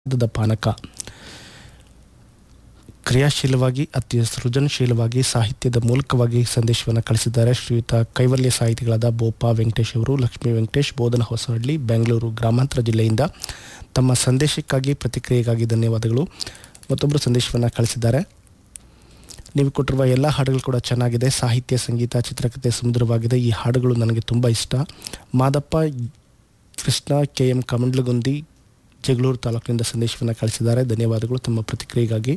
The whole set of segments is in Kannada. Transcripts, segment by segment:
ದ ಪಾನಕ ಕ್ರಿಯಾಶೀಲವಾಗಿ ಅತಿ ಸೃಜನಶೀಲವಾಗಿ ಸಾಹಿತ್ಯದ ಮೂಲಕವಾಗಿ ಸಂದೇಶವನ್ನು ಕಳಿಸಿದ್ದಾರೆ ಶ್ರೀಯುತ ಕೈವಲ್ಯ ಸಾಹಿತಿಗಳಾದ ಬೋಪ ವೆಂಕಟೇಶ್ ಅವರು ಲಕ್ಷ್ಮೀ ವೆಂಕಟೇಶ್ ಬೋಧನ ಹೊಸಹಳ್ಳಿ ಬೆಂಗಳೂರು ಗ್ರಾಮಾಂತರ ಜಿಲ್ಲೆಯಿಂದ ತಮ್ಮ ಸಂದೇಶಕ್ಕಾಗಿ ಪ್ರತಿಕ್ರಿಯೆಗಾಗಿ ಧನ್ಯವಾದಗಳು ಮತ್ತೊಬ್ಬರು ಸಂದೇಶವನ್ನು ಕಳಿಸಿದ್ದಾರೆ ನೀವು ಕೊಟ್ಟಿರುವ ಎಲ್ಲ ಹಾಡುಗಳು ಕೂಡ ಚೆನ್ನಾಗಿದೆ ಸಾಹಿತ್ಯ ಸಂಗೀತ ಚಿತ್ರಕಥೆ ಸುಂದರವಾಗಿದೆ ಈ ಹಾಡುಗಳು ನನಗೆ ತುಂಬ ಇಷ್ಟ ಮಾದಪ್ಪ ಕೃಷ್ಣ ಕೆ ಎಂ ಕಮಂಡ್ಲಗುಂದಿ ಜಗಳೂರು ತಾಲೂಕಿನಿಂದ ಸಂದೇಶವನ್ನು ಕಳಿಸಿದ್ದಾರೆ ಧನ್ಯವಾದಗಳು ತಮ್ಮ ಪ್ರತಿಕ್ರಿಯೆಗಾಗಿ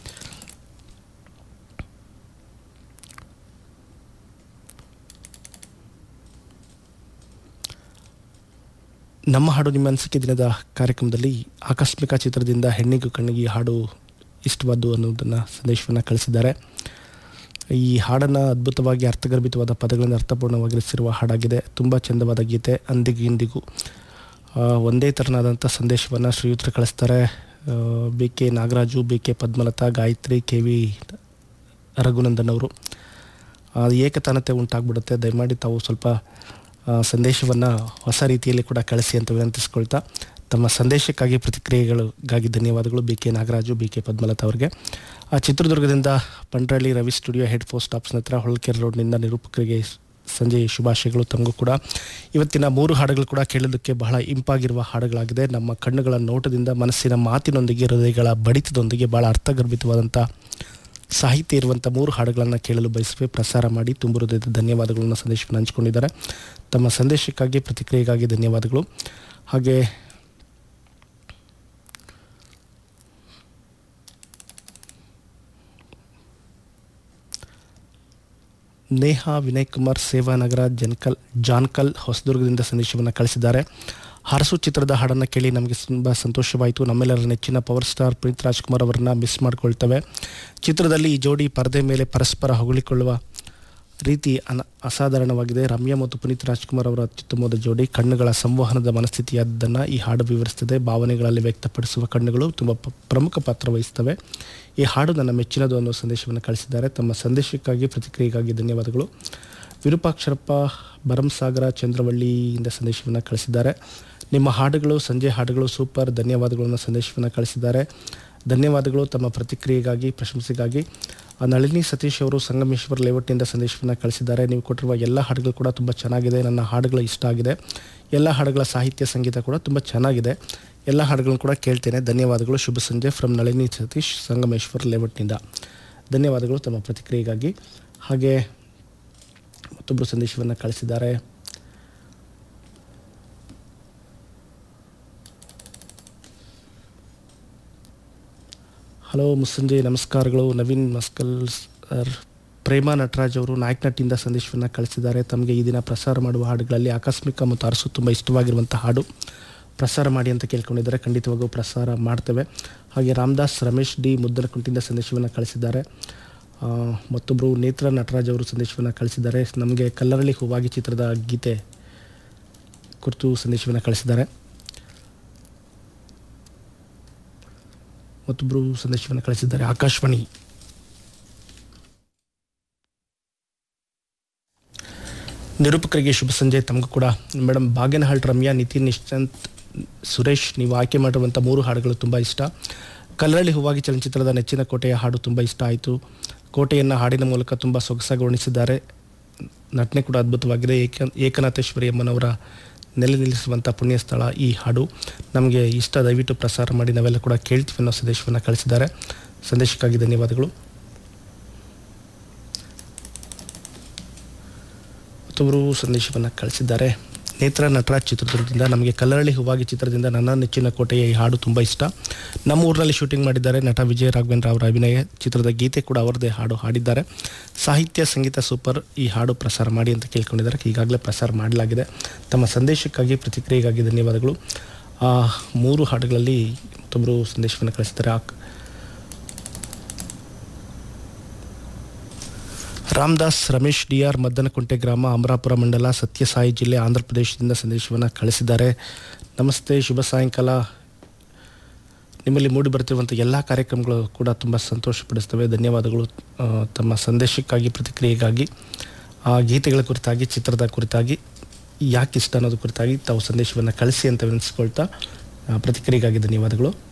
ನಮ್ಮ ಹಾಡು ನಿಮ್ಮ ಅನಿಸಿಕೆ ದಿನದ ಕಾರ್ಯಕ್ರಮದಲ್ಲಿ ಆಕಸ್ಮಿಕ ಚಿತ್ರದಿಂದ ಹೆಣ್ಣಿಗೂ ಕಣ್ಣಿಗೆ ಈ ಹಾಡು ಇಷ್ಟವಾದ್ದು ಅನ್ನೋದನ್ನು ಸಂದೇಶವನ್ನು ಕಳಿಸಿದ್ದಾರೆ ಈ ಹಾಡನ್ನು ಅದ್ಭುತವಾಗಿ ಅರ್ಥಗರ್ಭಿತವಾದ ಪದಗಳನ್ನು ಅರ್ಥಪೂರ್ಣವಾಗಿರಿಸಿರುವ ಹಾಡಾಗಿದೆ ತುಂಬ ಚಂದವಾದ ಗೀತೆ ಅಂದಿಗೂ ಇಂದಿಗೂ ಆ, ಒಂದೇ ಥರನಾದಂಥ ಸಂದೇಶವನ್ನು ಶ್ರೀಯುತರು ಕಳಿಸ್ತಾರೆ B K Nagaraju B K Padmalatha Gayathri K V Raghunandan ಅವರು ಆ, ಏಕತಾನತೆ ಉಂಟಾಗ್ಬಿಡುತ್ತೆ ದಯಮಾಡಿ ತಾವು ಸ್ವಲ್ಪ ಸಂದೇಶವನ್ನು ಹೊಸ ರೀತಿಯಲ್ಲಿ ಕೂಡ ಕಳಿಸಿ ಅಂತ ವಿನಂತಿಸ್ಕೊಳ್ತಾ ತಮ್ಮ ಸಂದೇಶಕ್ಕಾಗಿ ಪ್ರತಿಕ್ರಿಯೆಗಳಿಗಾಗಿ ಧನ್ಯವಾದಗಳು B K Nagaraju B K Padmalatha ಅವರಿಗೆ ಆ ಚಿತ್ರದುರ್ಗದಿಂದ Pandrahalli Ravi studio head post ಆಫೀಸ್ನ ಹತ್ರ ಹೊಳಕೆರೆ ರೋಡ್ನಿಂದ ನಿರೂಪಕರಿಗೆ ಸಂಜೆ ಶುಭಾಶಯಗಳು ತಮಗೂ ಕೂಡ ಇವತ್ತಿನ ಮೂರು ಹಾಡುಗಳು ಕೂಡ ಕೇಳೋದಕ್ಕೆ ಬಹಳ ಇಂಪಾಗಿರುವ ಹಾಡುಗಳಾಗಿದೆ ನಮ್ಮ ಕಣ್ಣುಗಳ ನೋಟದಿಂದ ಮನಸ್ಸಿನ ಮಾತಿನೊಂದಿಗೆ ಹೃದಯಗಳ ಬಡಿತದೊಂದಿಗೆ ಬಹಳ ಅರ್ಥಗರ್ಭಿತವಾದಂಥ ಸಾಹಿತ್ಯ ಇರುವಂಥ ಮೂರು ಹಾಡುಗಳನ್ನು ಕೇಳಲು ಬಯಸುವೆ ಪ್ರಸಾರ ಮಾಡಿ ತುಂಬ ಹೃದಯದ ಧನ್ಯವಾದಗಳನ್ನು ಸಂದೇಶವನ್ನು ಹಂಚಿಕೊಂಡಿದ್ದಾರೆ ತಮ್ಮ ಸಂದೇಶಕ್ಕಾಗಿ ಪ್ರತಿಕ್ರಿಯೆಗಾಗಿ ಧನ್ಯವಾದಗಳು ಹಾಗೆ ನೇಹಾ ವಿನಯ್ ಕುಮಾರ್ ಸೇವಾನಗರ ಜನ್ಕಲ್ ಜಾನ್ಕಲ್ ಹೊಸದುರ್ಗದಿಂದ ಸಂದೇಶವನ್ನು ಕಳಿಸಿದ್ದಾರೆ ಹರಸು ಚಿತ್ರದ ಹಾಡನ್ನು ಕೇಳಿ ನಮಗೆ ತುಂಬ ಸಂತೋಷವಾಯಿತು ನಮ್ಮೆಲ್ಲರ ನೆಚ್ಚಿನ ಪವರ್ ಸ್ಟಾರ್ ಪುನೀತ್ ರಾಜ್ಕುಮಾರ್ ಅವರನ್ನ ಮಿಸ್ ಮಾಡ್ಕೊಳ್ತೇವೆ ಚಿತ್ರದಲ್ಲಿ ಈ ಜೋಡಿ ಪರದೆ ಮೇಲೆ ಪರಸ್ಪರ ಹೊಗಳಿಕೊಳ್ಳುವ ರೀತಿ ಅನ ಅಸಾಧಾರಣವಾಗಿದೆ ರಮ್ಯಾ ಮತ್ತು ಪುನೀತ್ ರಾಜ್ಕುಮಾರ್ ಅವರ ಅತ್ಯುತ್ತಮವಾದ ಜೋಡಿ ಕಣ್ಣುಗಳ ಸಂವಹನದ ಮನಸ್ಥಿತಿಯಾದ್ದನ್ನು ಈ ಹಾಡು ವಿವರಿಸುತ್ತದೆ ಭಾವನೆಗಳಲ್ಲಿ ವ್ಯಕ್ತಪಡಿಸುವ ಕಣ್ಣುಗಳು ತುಂಬ ಪ- ಪ್ರಮುಖ ಪಾತ್ರ ವಹಿಸ್ತವೆ ಈ ಹಾಡು ನನ್ನ ಮೆಚ್ಚಿನದು ಅನ್ನೋ ಸಂದೇಶವನ್ನು ಕಳಿಸಿದ್ದಾರೆ ತಮ್ಮ ಸಂದೇಶಕ್ಕಾಗಿ ಪ್ರತಿಕ್ರಿಯೆಗಾಗಿ ಧನ್ಯವಾದಗಳು ವಿರೂಪಾಕ್ಷರಪ್ಪ ಭರಂಸಾಗರ ಚಂದ್ರವಳ್ಳಿಯಿಂದ ಸಂದೇಶವನ್ನು ಕಳಿಸಿದ್ದಾರೆ ನಿಮ್ಮ ಹಾಡುಗಳು ಸಂಜೆ ಹಾಡುಗಳು ಸೂಪರ್ ಧನ್ಯವಾದಗಳನ್ನು ಸಂದೇಶವನ್ನು ಕಳಿಸಿದ್ದಾರೆ ಧನ್ಯವಾದಗಳು ತಮ್ಮ ಪ್ರತಿಕ್ರಿಯೆಗಾಗಿ ಪ್ರಶಂಸೆಗಾಗಿ ಆ ನಳಿನಿ ಸತೀಶ್ ಅವರು ಸಂಗಮೇಶ್ವರ ಲೇಔಟ್ನಿಂದ ಸಂದೇಶವನ್ನು ಕಳಿಸಿದ್ದಾರೆ ನೀವು ಕೊಟ್ಟಿರುವ ಎಲ್ಲ ಹಾಡುಗಳು ಕೂಡ ತುಂಬ ಚೆನ್ನಾಗಿದೆ ನನ್ನ ಹಾಡುಗಳು ಇಷ್ಟ ಆಗಿದೆ ಎಲ್ಲ ಹಾಡುಗಳ ಸಾಹಿತ್ಯ ಸಂಗೀತ ಕೂಡ ತುಂಬ ಚೆನ್ನಾಗಿದೆ ಎಲ್ಲ ಹಾಡುಗಳನ್ನು ಕೂಡ ಕೇಳ್ತೇನೆ ಧನ್ಯವಾದಗಳು ಶುಭ ಸಂಜೆ ಫ್ರಮ್ ನಳಿನಿ ಸತೀಶ್ ಸಂಗಮೇಶ್ವರ ಲೇಔಟ್ನಿಂದ ಧನ್ಯವಾದಗಳು ತಮ್ಮ ಪ್ರತಿಕ್ರಿಯೆಗಾಗಿ ಹಾಗೆ ಮತ್ತೊಬ್ಬರು ಸಂದೇಶವನ್ನು ಕಳಿಸಿದ್ದಾರೆ ಹಲೋ ಮುಸ್ಸಂಜೆ ನಮಸ್ಕಾರಗಳು ನವೀನ್ ಮಸ್ಕಲ್ ಸರ್ ಪ್ರೇಮ ನಟರಾಜ್ ಅವರು ನಾಯಕ್ ನಟಿಯಿಂದ ಸಂದೇಶವನ್ನು ಕಳಿಸಿದ್ದಾರೆ ತಮಗೆ ಈ ದಿನ ಪ್ರಸಾರ ಮಾಡುವ ಹಾಡುಗಳಲ್ಲಿ ಆಕಸ್ಮಿಕ ಮತ್ತು ಅರಸು ತುಂಬ ಇಷ್ಟವಾಗಿರುವಂಥ ಹಾಡು ಪ್ರಸಾರ ಮಾಡಿ ಅಂತ ಕೇಳ್ಕೊಂಡಿದ್ದಾರೆ ಖಂಡಿತವಾಗೂ ಪ್ರಸಾರ ಮಾಡ್ತೇವೆ ಹಾಗೆ ರಾಮದಾಸ್ ರಮೇಶ್ ಡಿ ಮುದ್ದನಕುಂಟಿಂದ ಸಂದೇಶವನ್ನು ಕಳಿಸಿದ್ದಾರೆ ಆ, ಮತ್ತೊಬ್ಬರು ನೇತ್ರ ನಟರಾಜ್ ಅವರು ಸಂದೇಶವನ್ನು ಕಳಿಸಿದ್ದಾರೆ ನಮಗೆ ಕಲ್ಲರಳಿ ಹೂವಾಗಿ ಚಿತ್ರದ ಗೀತೆ ಕುರಿತು ಸಂದೇಶವನ್ನು ಕಳಿಸಿದ್ದಾರೆ ಮತ್ತೊಬ್ಬರು ಸಂದೇಶವನ್ನು ಕಳಿಸಿದ್ದಾರೆ ಆಕಾಶವಾಣಿ ನಿರೂಪಕರಿಗೆ ಶುಭ ಸಂಜೆ ತಮಗೂ ಕೂಡ ಮೇಡಮ್ ಭಾಗ್ಯನಹಳ್ ರಮ್ಯಾ ನಿತಿನ್ ನಿಶ್ಚಂತ್ ಸುರೇಶ್ ನೀವು ಆಯ್ಕೆ ಮಾಡಿರುವಂಥ ಮೂರು ಹಾಡುಗಳು ತುಂಬ ಇಷ್ಟ ಕಲ್ಲರಳಿ ಹೂವಾಗಿ ಚಲನಚಿತ್ರದ ನೆಚ್ಚಿನ ಕೋಟೆಯ ಹಾಡು ತುಂಬ ಇಷ್ಟ ಆಯಿತು ಕೋಟೆಯನ್ನು ಹಾಡಿನ ಮೂಲಕ ತುಂಬ ಸೊಗಸಾಗಿ ವರ್ಣಿಸಿದ್ದಾರೆ ನಟನೆ ಕೂಡ ಅದ್ಭುತವಾಗಿದೆ ಏಕ ಏಕನಾಥೇಶ್ವರಿ ಅಮ್ಮನವರ ನೆಲೆ ನಿಲ್ಲಿಸುವಂಥ ಪುಣ್ಯ ಸ್ಥಳ ಈ ಹಾಡು ನಮಗೆ ಇಷ್ಟ ದಯವಿಟ್ಟು ಪ್ರಸಾರ ಮಾಡಿ ನಾವೆಲ್ಲ ಕೂಡ ಕೇಳ್ತೀವಿ ಅನ್ನೋ ಸಂದೇಶವನ್ನು ಕಳಿಸಿದ್ದಾರೆ ಸಂದೇಶಕ್ಕಾಗಿ ಧನ್ಯವಾದಗಳು ಮತ್ತೊಬ್ಬರು ಸಂದೇಶವನ್ನು ಕಳಿಸಿದ್ದಾರೆ ನೇತ್ರ ನಟರಾಜ್ ಚಿತ್ರದುರ್ಗದಿಂದ ನಮಗೆ ಕಲ್ಲರಳಿ ಹೂವಾಗಿ ಚಿತ್ರದಿಂದ ನನ್ನ ನೆಚ್ಚಿನ ಕೋಟೆಯ ಈ ಹಾಡು ತುಂಬ ಇಷ್ಟ ನಮ್ಮ ಊರಿನಲ್ಲಿ ಶೂಟಿಂಗ್ ಮಾಡಿದ್ದಾರೆ ನಟ ವಿಜಯ ರಾಘವೇಂದ್ರ ಅವರ ಅಭಿನಯ ಚಿತ್ರದ ಗೀತೆ ಕೂಡ ಅವರದೇ ಹಾಡು ಹಾಡಿದ್ದಾರೆ ಸಾಹಿತ್ಯ ಸಂಗೀತ ಸೂಪರ್ ಈ ಹಾಡು ಪ್ರಸಾರ ಮಾಡಿ ಅಂತ ಕೇಳ್ಕೊಂಡಿದ್ದಾರೆ ಈಗಾಗಲೇ ಪ್ರಸಾರ ಮಾಡಲಾಗಿದೆ ತಮ್ಮ ಸಂದೇಶಕ್ಕಾಗಿ ಪ್ರತಿಕ್ರಿಯೆಗಾಗಿ ಧನ್ಯವಾದಗಳು ಆ ಮೂರು ಹಾಡುಗಳಲ್ಲಿ ಮತ್ತೊಬ್ಬರು ಸಂದೇಶವನ್ನು ಕಳಿಸಿದ್ದಾರೆ ಆ ರಾಮದಾಸ್ ರಮೇಶ್ ಡಿ ಆರ್ ಮದ್ದನಕುಂಟೆ ಗ್ರಾಮ ಅಮರಾಪುರ ಮಂಡಲ ಸತ್ಯಸಾಯಿ ಜಿಲ್ಲೆ ಆಂಧ್ರ ಪ್ರದೇಶದಿಂದ ಸಂದೇಶವನ್ನು ಕಳಿಸಿದ್ದಾರೆ ನಮಸ್ತೆ ಶುಭ ಸಾಯಂಕಾಲ ನಿಮ್ಮಲ್ಲಿ ಮೂಡಿ ಬರ್ತಿರುವಂಥ ಎಲ್ಲ ಕಾರ್ಯಕ್ರಮಗಳು ಕೂಡ ತುಂಬ ಸಂತೋಷಪಡಿಸ್ತವೆ ಧನ್ಯವಾದಗಳು ಆ, ತಮ್ಮ ಸಂದೇಶಕ್ಕಾಗಿ ಪ್ರತಿಕ್ರಿಯೆಗಾಗಿ ಆ ಗೀತೆಗಳ ಕುರಿತಾಗಿ ಚಿತ್ರದ ಕುರಿತಾಗಿ ಯಾಕೆ ಇಷ್ಟ ಅನ್ನೋದು ಕುರಿತಾಗಿ ತಾವು ಸಂದೇಶವನ್ನು ಕಳಿಸಿ ಅಂತ ವಿನಿಸ್ಕೊಳ್ತಾ ಆ, ಪ್ರತಿಕ್ರಿಯೆಗಾಗಿ ಧನ್ಯವಾದಗಳು